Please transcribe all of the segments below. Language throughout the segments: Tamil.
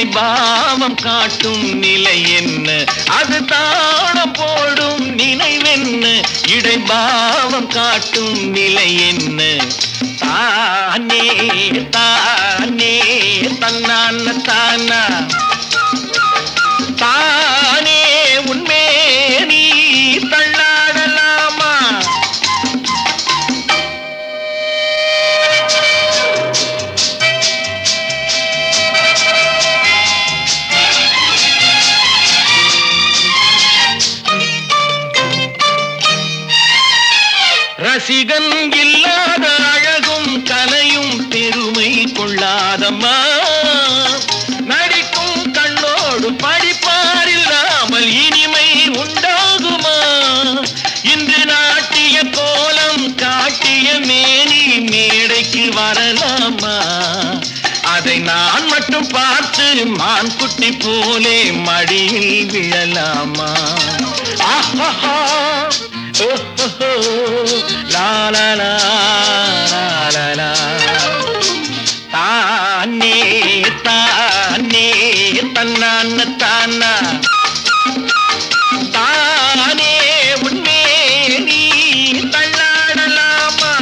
பாவம் காட்டும் நிலை என்ன அது தாளம் போடும் நினைவென்ன இடை பாவம் காட்டும் நிலை என்ன தானே தானே தன்னான தானா தானே உண்மே நீ தள்ளாடலாமா ரசிகன் இல்லாத அழகும் கலையும் பெருமை கொள்ளாதம்மா நடிக்கும் கண்ணோடு படிப்பார் இல்லாமல் இனிமை உண்டாகுமா இன்று நாட்டிய கோலம் காட்டிய மேனி மேடைக்கு வரலாமா அதை நான் மட்டும் பார்த்து மான் குட்டி போலே மடியில் விழலாமா ஆஹா ஓஹோ லா லா லா லா லா லா தானே தானே தன்னான தானா தானே உண்மே நீ தள்ளாடலாமா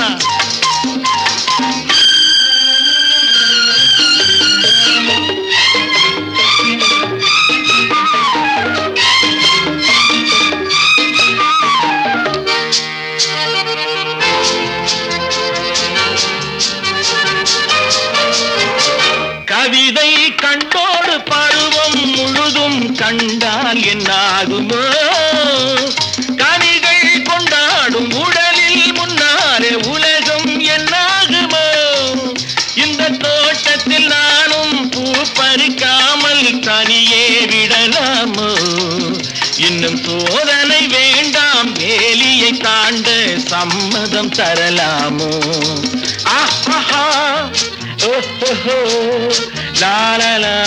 கவிதை கண்டோடு பருவம் முழுதும் கண்டால் என்னாகுமோ கனிகள் கொண்டாடும் உடலில் முன்னாலே உலகம் என்னாகுமோ இந்த தோட்டத்தில் நானும் பூ பறிக்காமல் தனியே விடலாமோ இன்னும் சோதனை வேண்டாம் வேலியை தாண்ட சம்மதம் தரலாமோ ஆஹா ஓஹோ லா லா லா